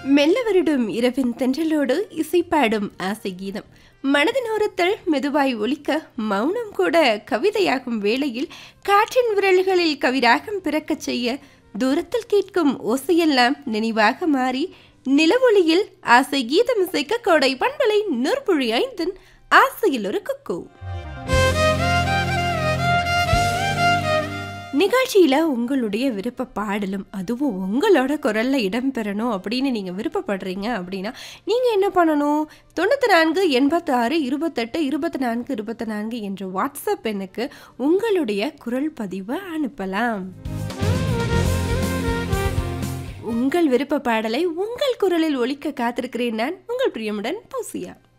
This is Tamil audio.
மெல்ல வருடும் இரவின் தென்றலோடு இசைப்பாடும் ஆசை கீதம் மனதின் ஓரத்தில் மெதுவாய் ஒலிக்க மௌனம் கூட கவிதையாகும் வேளையில் காற்றின் விரல்களில் கவிராகம் பிறக்கச் செய்ய தூரத்தில் கேட்கும் ஓசையெல்லாம் நினைவாக மாறி நிலவொளியில் ஆசை கீதம் இசைக்க கோடை பண்பலை நூற்புழி ஐந்தின் ஆசையில் ஒரு குக்கு நிகழ்ச்சியில் உங்களுடைய விருப்ப பாடலும் அதுவும் உங்களோட குரலில் இடம்பெறணும் அப்படின்னு நீங்கள் விருப்பப்படுறீங்க அப்படின்னா நீங்கள் என்ன பண்ணணும் தொண்ணூற்றி நான்கு எண்பத்தாறு இருபத்தெட்டு இருபத்தி நான்கு இருபத்தி நான்கு என்ற வாட்ஸ்அப் எண்ணுக்கு உங்களுடைய குரல் பதிவை அனுப்பலாம் உங்கள் விருப்ப பாடலை உங்கள் குரலில் ஒலிக்க காத்திருக்கிறேன் நான் உங்கள் பிரியமுடன் பூசியா